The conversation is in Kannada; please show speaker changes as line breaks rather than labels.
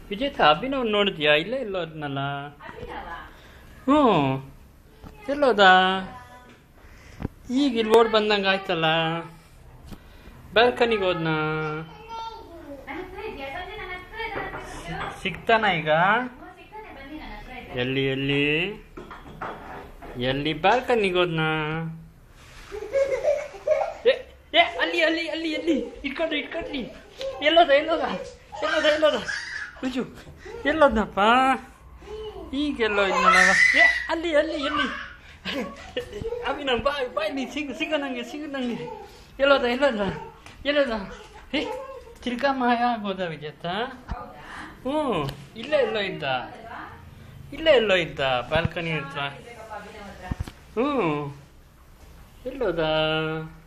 ವಿಜೇತ ಅಭಿನವ್ ನೋಡಿದ್ಯಾ ಇಲ್ಲೇ ಇಲ್ಲೋ ಅದನ್ನಲ್ಲ
ಅಭಿನವ
ಹ್ಞೂ ಎಲ್ಲೋದ ಈಗ ಇಲ್ಲಿ ಓಡ್ ಬಂದಂಗೆ ಆಯ್ತಲ್ಲ ಬ್ಯಾಲ್ಕನಿಗೆ ಹೋದ್ನ
ನನ್ನ ಹತ್ರ ಇದೆಯಾ ಸಂಜೆ ನನ್ನ ಹತ್ರ ಇದೆ ನನ್ನ ಹತ್ರ ಇದೆಯಾ?
ಸಿಗ್ತಾನ ಈಗ
ಹ್ಞೂ, ಸಿಗ್ತಾನೆ ಬನ್ನಿ ನನ್ನ ಹತ್ರ ಇದೆ
ಎಲ್ಲಿ ಎಲ್ಲಿ ಎಲ್ಲಿ ಬ್ಯಾಲ್ಕನಿಗೆ ಹೋದ್ನ ಏ ಏ ಅಲ್ಲಿ ಅಲ್ಲಿ ಅಲ್ಲಿ ಎಲ್ಲಿ ಇಟ್ಕೊಂಡ್ರಿ ಇಟ್ಕೊಂಡ್ರಿ ಎಲ್ಲೋದ ಎಲ್ಲೋದ ಎಲ್ಲೋದ ಎಲ್ಲೋದ ರುಜು ಎಲ್ಲೋದ್ನಪ್ಪ ಈಗ ಎಲ್ಲೋ ಇದ್ನಲ್ಲ ಏ ಅಲ್ಲಿ ಅಲ್ಲಿ ಎಲ್ಲಿ ಅಭಿನ ಬಾಯ್ ಬಾಯ್ ನೀ ಸಿಗ ಸಿಗ ನಂಗೆ ಸಿಗ ನಂಗೆ ಎಲ್ಲೋದ ಎಲ್ಲೋದ ಎಲ್ಲೋದ ಏ ತಿರ್ಗಾ ಮಾಯ ಆಗೋದ ವಿಜೇತ ಹ್ಞೂ ಇಲ್ಲೇ ಎಲ್ಲೋ ಇದ್ದ ಇಲ್ಲೇ ಎಲ್ಲೋ ಇದ್ದ ಬಾಲ್ಕನಿ ಹತ್ರ
ಬೇಕಪ್ಪ ಅಭಿನವ್ ಹತ್ರ
ಹ್ಞೂ ಎಲ್ಲೋದ